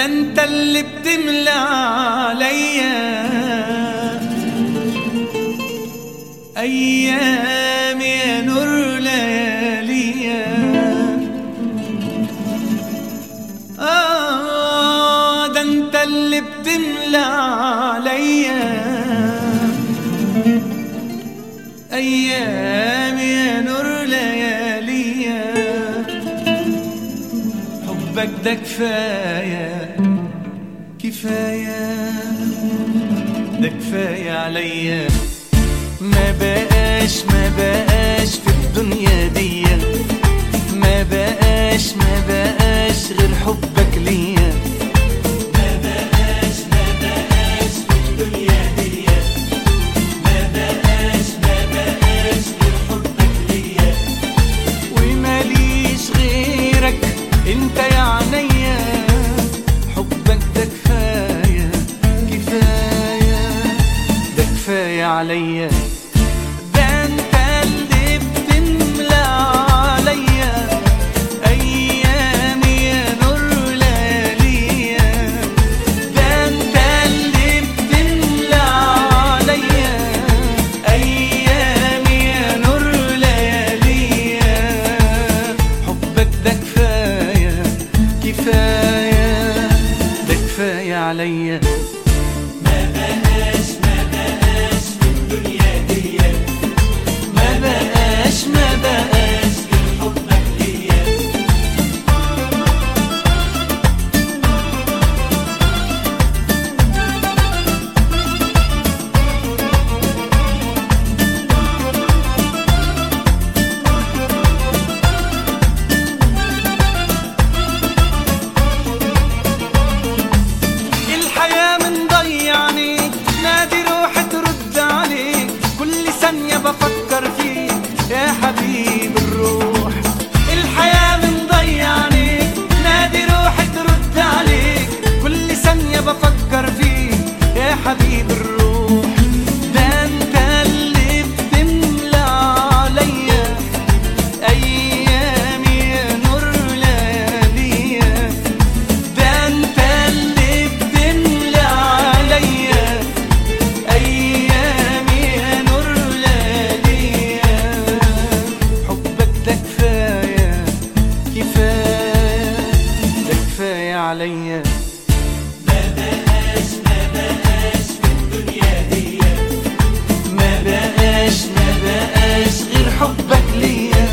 انت اللي بتملى عليا ايام يا نور لياليا آه ده انت اللي بتملى عليا ايام يا نور لياليا حبك ده كفايه كفايه ده كفايه عليا ما بقاش ما بقاش في الدنيا دي ما بقاش ما بقاش غير حبك ليا ما بقاش ما بقاش في الدنيا دي ما بقاش ما بقاش غير حبك ليا وماليش غيرك انت يا عينيا حبك ده كفايه كفايه ده كفايه عليا ده انت اللي بتملى عليا ايامي يا نور لياليا ده انت اللي بتملى عليا ايامي يا نور لياليا حبك ده كفايه كفايه ده كفايه عليا ما بقاش ما بقاش غير حبك ليا الحياة من ضيعني نادي روحي ترد عليك كل ثانية بفكر فيك يا حبيب الروح الحياة من ضيعني نادي روحي ترد عليك كل ثانية بفكر فيك يا حبيب الروح ده انت اللي بتملى عليا ايامي يا نور لياليا ده انت اللي بتملى عليا ايامي يا نور لياليا حبك ده كفايه كفايه ده كفايه عليا ما بقاش ما بقاش غير حبك ليا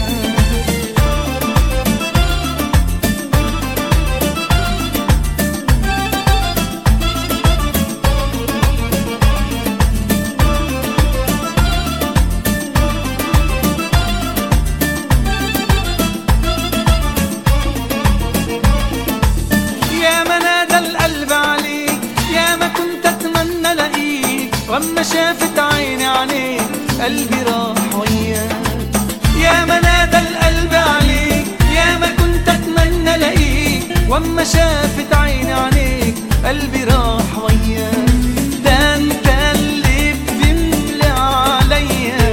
يا ما نادى القلب عليك يا ما كنت اتمنى الاقيك واما شافت عيني عليك قلبي راح وياك يا ما نادى القلب عليك يا ما كنت اتمنى الاقيك واما شافت عيني عليك قلبي راح وياك ده انت اللي بتملى عليا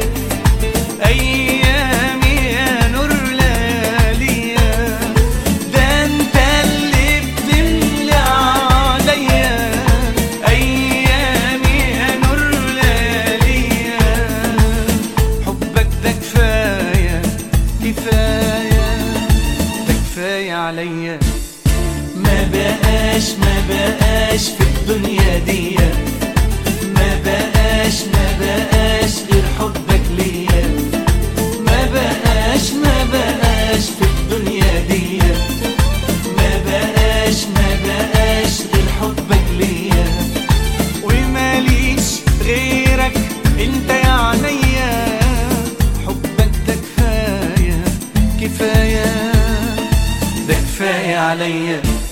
ايامي يا نور لياليا ده انت اللي بتملى عليا ايامي يا نور لياليا حبك ده كفايه كفايه ده كفايه عليا ما بقاش ما بقاش في الدنيا دي ما بقاش ما بقاش غير حبك ليا ما بقاش ما بقاش في الدنيا دي ما بقاش ما بقاش غير حبك ليا وماليش غيرك انت يا عينيا حبك ده كفايه كفايه ده كفايه عليا